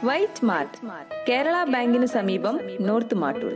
white mart Kerala ബാങ്കിന് സമീപം north Mattoor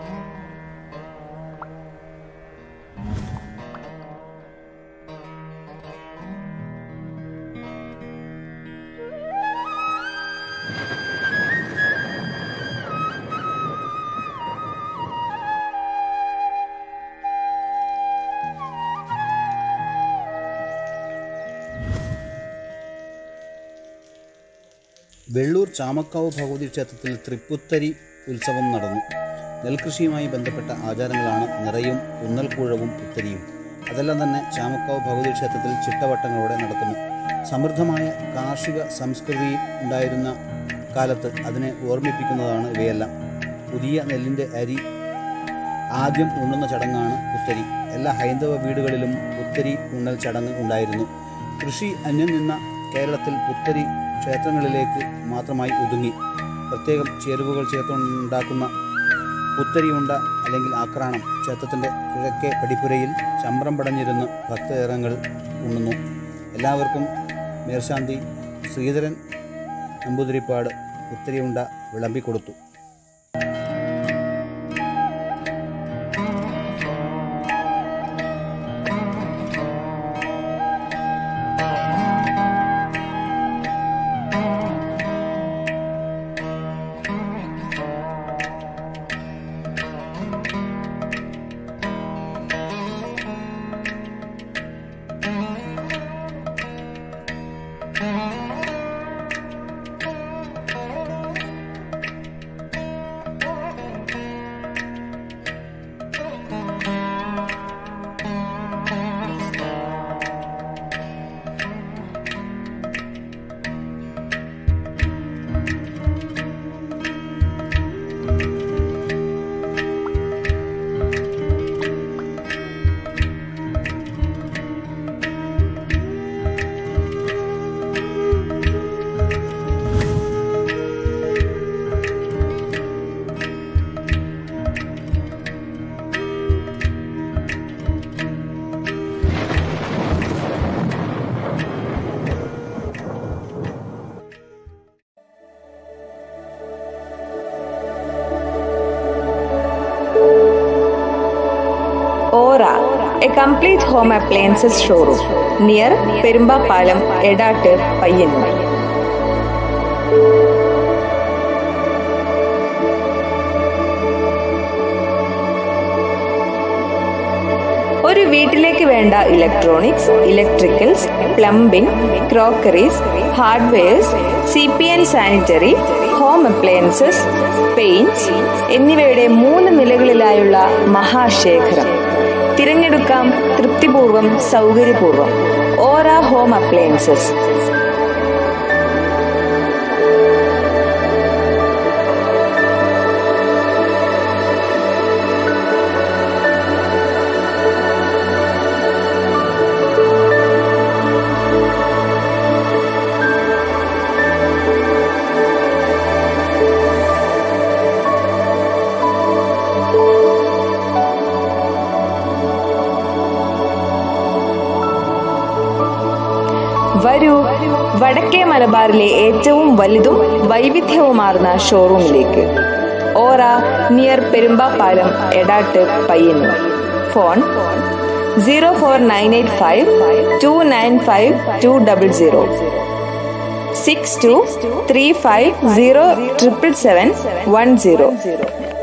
Vellur Chamakkavu Bhagavathi ക്ഷേത്രത്തിൽ തൃപ്പുത്തരി ഉത്സവം നടന്നു നെൽകൃഷിയുമായി ബന്ധപ്പെട്ട ആചാരങ്ങളാണ് നിറയും ഉന്നൽക്കൂഴവും പുത്തരിയും അതെല്ലാം തന്നെ ചാമക്കാവ് ഭഗവതി ക്ഷേത്രത്തിൽ ചിട്ടവട്ടങ്ങളോടെ നടക്കുന്നു സമൃദ്ധമായ കാർഷിക സംസ്കൃതി ഉണ്ടായിരുന്ന കാലത്ത് അതിനെ ഓർമ്മിപ്പിക്കുന്നതാണ് ഇവയെല്ലാം പുതിയ നെല്ലിൻ്റെ അരി ആദ്യം ഉണ്ണുന്ന ചടങ്ങാണ് പുത്തരി എല്ലാ ഹൈന്ദവ വീടുകളിലും പുത്തരി ഉണ്ണൽ ചടങ്ങ് ഉണ്ടായിരുന്നു കൃഷി അന്യം നിന്ന കേരളത്തിൽ പുത്തരി ക്ഷേത്രങ്ങളിലേക്ക് മാത്രമായി ഒതുങ്ങി പ്രത്യേകം ചേരുവകൾ ചേർത്തുണ്ടാക്കുന്ന പുത്തരി ഉണ്ട അല്ലെങ്കിൽ ആക്രാണം ക്ഷേത്രത്തിൻ്റെ കിഴക്കേ പടിപ്പുരയിൽ ചമ്രം പടഞ്ഞിരുന്ന് ഭക്തജനങ്ങൾ ഉണ്ണുന്നു എല്ലാവർക്കും മേൽശാന്തി ശ്രീധരൻ നമ്പൂതിരിപ്പാട് പുത്തരി ഉണ്ട വിളമ്പിക്കൊടുത്തു Aura a complete home appliances showroom near Perumbapalam Edat Payyanur ഒരു വീട്ടിലേക്ക് വേണ്ട electronics electricals plumbing crockeries hardwares C P N sanitary home appliances paints എന്നിവയുടെ മൂന്ന് നിലകളിലായുള്ള മഹാശേഖരം തിരഞ്ഞെടുക്കാം തൃപ്തിപൂർവം സൗകര്യപൂർവം ഓറ ഹോം അപ്ലയൻസസ് വരൂ വടക്കേ മലബാറിലെ ഏറ്റവും വലുതും വൈവിധ്യവുമാർന്ന ഷോറൂമിലേക്ക് Aura near Perumbapalam Edat Payyanur phone zero four nine eight five two nine five two double zero six two three five zero triple seven one zero